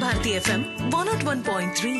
Bharati FM one nought one point three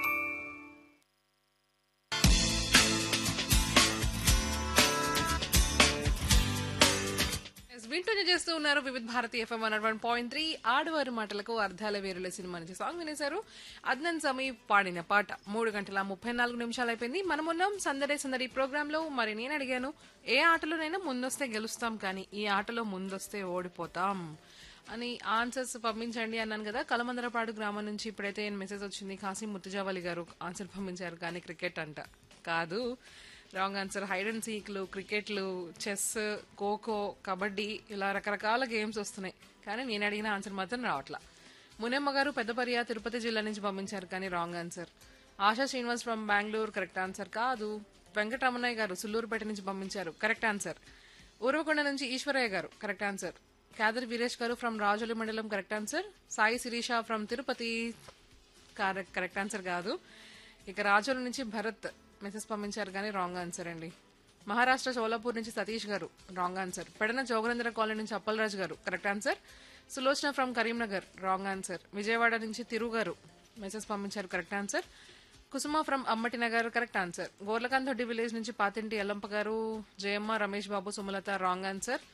Yes, వింటూనే చేస్తూ ఉన్నారు Vividh Bharati FM one one point three ఆడవారి మాటలకు అర్ధాల వేరుల సినిమా నుంచి సాంగ్ వినేశారు అద్నన్ సమీ పాడిన పాట మూడు గంటల ముప్పై నాలుగు నిమిషాలు అయిపోయింది మనం ఉన్నాం సందడే సందడి ప్రోగ్రామ్ లో మరి నేను అడిగాను ఏ ఆటలోనైనా ముందొస్తే గెలుస్తాం కానీ ఈ ఆటలో ముందొస్తే ఓడిపోతాం అని ఆన్సర్స్ పంపించండి అన్నాను కదా కలమందరపాడు గ్రామం నుంచి ఇప్పుడైతే మెసేజ్ వచ్చింది కాసిం ముత్తుజావలి గారు ఆన్సర్ పంపించారు కానీ క్రికెట్ అంట కాదు రాంగ్ ఆన్సర్ హైడ్ అండ్ సీక్లు క్రికెట్లు చెస్ ఖోఖో కబడ్డీ ఇలా రకరకాల గేమ్స్ వస్తున్నాయి కానీ నేను అడిగిన ఆన్సర్ మాత్రం రావట్లా మునెమ్మ గారు పెద్దపర్య తిరుపతి జిల్లా నుంచి పంపించారు కానీ wrong answer Asha Srinivas from Bengaluru correct answer కాదు వెంకటరమణయ్య గారు సుల్లూరుపేట నుంచి పంపించారు కరెక్ట్ ఆన్సర్ ఊరవకొండ నుంచి ఈశ్వరయ్య గారు కరెక్ట్ ఆన్సర్ కాదర్ వీరేష్ గారు ఫ్రమ్ రాజోలి మండలం correct answer Sai Sirisha from Tirupati correct correct answer కాదు ఇక రాజోలు నుంచి భరత్ మెసేజ్ పంపించారు కానీ రాంగ్ ఆన్సర్ అండి మహారాష్ట్ర సోలాపూర్ నుంచి సతీష్ గారు wrong answer Pedana Jogarendra colony నుంచి అప్పలరాజు గారు correct answer Sulochana from Karimnagar wrong answer Vijayawada నుంచి తిరు గారు మెసేజ్ పంపించారు correct answer Kusuma from Ammati Nagar correct answer Gorlakanthoddi village నుంచి పాతింటి ఎల్లంప గారు Jayamma Ramesh Babu Sumalatha wrong answer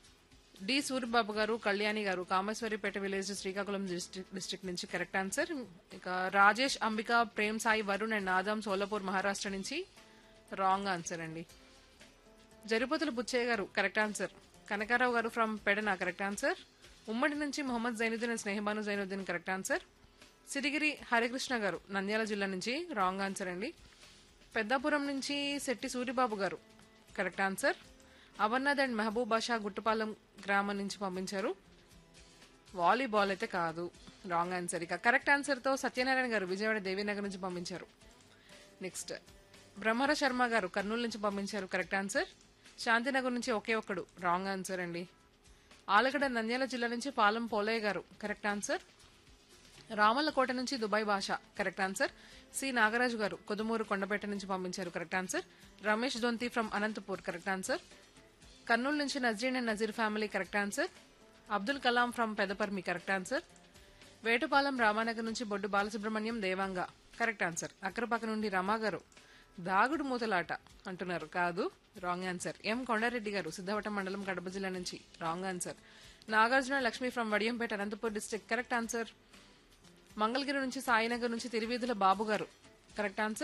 D Suryababu గారు కళ్యాణి గారు కామేశ్వరిపేట విలేజ్ శ్రీకాకుళం డిస్ట్రిక్ట్ నుంచి కరెక్ట్ ఆన్సర్ ఇక రాజేష్ అంబిక ప్రేమ్ సాయి వరుణ్ అండ్ ఆదాం సోలాపూర్ మహారాష్ట్ర నుంచి రాంగ్ ఆన్సర్ అండి జరిపోతుల బుచ్చయ్య గారు కరెక్ట్ ఆన్సర్ కనకారావు గారు ఫ్రమ్ పెడన కరెక్ట్ ఆన్సర్ ఉమ్మడి నుంచి Mohammed Zainuddin and Snehabanu Zainuddin correct answer Sirigiri Harikrishna గారు నంద్యాల జిల్లా నుంచి రాంగ్ ఆన్సర్ అండి పెద్దాపురం నుంచి శెట్టి సూరిబాబు గారు correct answer Amarnath and Mahaboob Basha Guttupalem గ్రామం నుంచి పంపించారు వాలీబాల్ అయితే కాదు రాంగ్ ఆన్సర్ ఇక కరెక్ట్ ఆన్సర్తో సత్యనారాయణ గారు విజయవాడ దేవీనగర్ నుంచి పంపించారు నెక్స్ట్ బ్రహ్మర శర్మ గారు కర్నూలు నుంచి పంపించారు కరెక్ట్ ఆన్సర్ శాంతినగర్ నుంచి ఒకే ఒక్కడు రాంగ్ ఆన్సర్ అండి ఆలగడ నంద్యాల జిల్లా నుంచి పాలెం పోలయ్య గారు కరెక్ట్ ఆన్సర్ రామల్లకోట నుంచి దుబాయ్ భాష కరెక్ట్ ఆన్సర్ సి నాగరాజు గారు కొదుమూరు కొండపేట నుంచి పంపించారు correct answer Ramesh Donthi from Anantapur correct answer Kurnool నుంచి Nazreen and Nazeer family correct answer Abdul Kalam from Pedaparmi correct answer Vetupalem Ramanagar నుంచి బొడ్డు బాలసుబ్రహ్మణ్యం దేవాంగ కరెక్ట్ ఆన్సర్ అక్కరపక్క నుండి రమా గారు దాగుడు మూతలాట అంటున్నారు కాదు రాంగ్ ఆన్సర్ ఎం కొండారెడ్డి గారు సిద్ధవటం మండలం కడప జిల్లా నుంచి wrong answer Nagarjuna Lakshmi from Vadiyampeta Anantapur district correct answer Mangalagiri నుంచి సాయినగర్ నుంచి తిరువీధుల బాబు గారు కరెక్ట్ ఆన్సర్